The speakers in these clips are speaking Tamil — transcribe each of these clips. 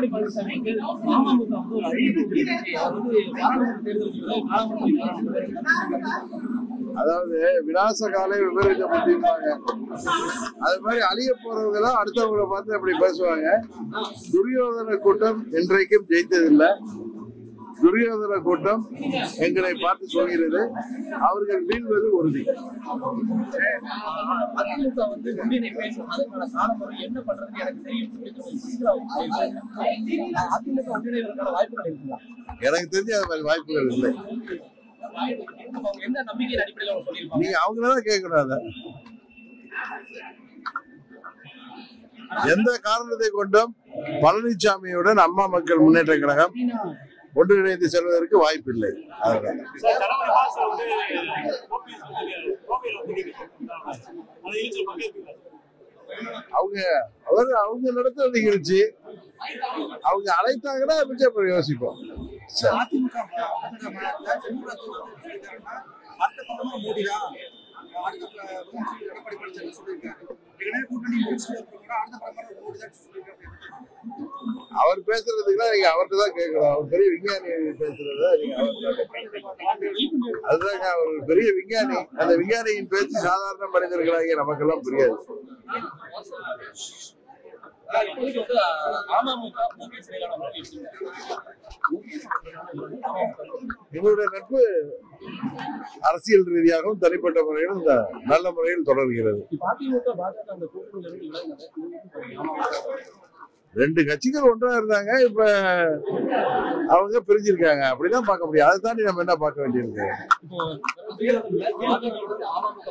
எடப்பாடி பழனிசாமிக்கு அமமுக வந்து ஒரு அழிவு கொடுத்துருச்சு. அவர் வந்து பாராளுமன்ற தேர்தலுக்கு காலமுறை அதாவது விநாச காலை விபரீத புத்திம்பாங்க அது மாதிரி அழிய போறவங்க தான் அடுத்தவங்களை பார்த்து அப்படி பேசுவாங்க துரியோதன கூட்டம் என்றைக்கும் ஜெயித்ததில்லை துரியோதன கூட்டம் எங்களை பார்த்து சொல்கிறது அவர்கள் வீழ்வது உறுதி அதிமுக வந்து ஒன்றிணைப்பேன் அதுக்கான காலமுறை என்ன பண்றது எனக்கு தெரியும் சொல்லி சீக்கிரம் அவங்க சொல்லியிருக்காங்க. அதிமுக ஒன்றிணைவதற்கான வாய்ப்புகள் இருக்குங்களா எனக்கு தெரிஞ்ச அது மாதிரி வாய்ப்புகள் இல்லை அப்ப அவங்க என்ன நம்பிக்கையின் அடிப்படையில் அவங்க சொல்லியிருப்பாங்க நீங்க அவங்கள தான் கேட்கணும் அதை எந்த காரணத்தை கொண்டும் பழனிசாமியுடன் அம்மா மக்கள் முன்னேற்ற கழகம் ஒன்றிணைந்து செல்வதற்கு வாய்ப்பு இல்லை அதுதான் சார் ஜனவரி மாசம் வந்து ஓபிஎஸ் வந்து கோவையில் வந்து அந்த நிகழ்ச்சியில் பங்கேற்கிறார் அவங்க அவர் அவங்க நடத்துற நிகழ்ச்சி அவங்க அழைத்தாங்கன்னா மிச்சம் அப்புறம் யோசிப்போம் சரி அதிமுக பாஜக மாநாட்டுல செல்வராஜ் வந்து சொல்லியிருக்காருன்னா, அடுத்த பக்கமா மோடி தான் அடுத்த ப- முதலமைச்சர் எடப்பாடி பழனிசாமி சொல்லியிருக்காரு ஏற்கனவே கூட்டணி முடிச்சுட்டு அப்புறம் கூட அடுத்த பிரதமர் மோடி தான் சொல்லியிருக்காரு அவர் பேசுறதுக்குலாம் நீங்க அவர்கிட்ட தான் கேட்கணும் அவர் பெரிய விஞ்ஞானி பேசுறத நீங்க அவர்கிட்ட கேட்கணும். அதுதாங்க அவர் ஒரு பெரிய விஞ்ஞானி அந்த விஞ்ஞானியின் பேச்சு சாதாரண மனிதர்களாகிய நமக்கெல்லாம் புரியாது இப்போதைக்கு வந்து அமமுக ஓபிஎஸ் இடையிலான உறவு எப்படி எங்களுடைய நட்பு அரசியல் ரீதியாகவும் தனிப்பட்ட முறையிலும் இந்த நல்ல முறையில் தொடர்கிறது இப்ப அதிமுக பாஜக அந்த கூட்டணியில இருந்து விலகினது ரெண்டு கட்சிகள் ஒன்றா இருந்தாங்க இப்ப அவங்க பிரிஞ்சிருக்காங்க அப்படிதான் பார்க்க முடியும் அதை தாண்டி நம்ம என்ன பார்க்க வேண்டியிருக்கு இப்போ தேர்தல்ல பாஜக வந்து அமமுக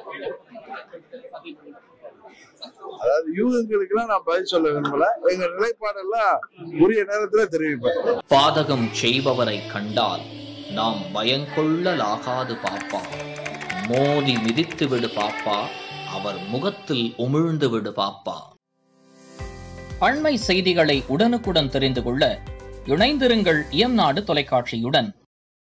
அதாவது யூகங்களுக்கெல்லாம் நான் பதில் சொல்ல விரும்பல எங்க நிலைப்பாடெல்லாம் உரிய நேரத்துல தெரிவிப்பேன் பாதகம் செய்பவரை கண்டால் நாம் பயங்கொள்ளலாகாது பாப்பா மோதி மிதித்து விடு பாப்பா அவர் முகத்தில் உமிழ்ந்து விடு பாப்பா அண்மை செய்திகளை உடனுக்குடன் தெரிந்து கொள்ள இணைந்திருங்கள் இயம்நாடு தொலைக்காட்சியுடன்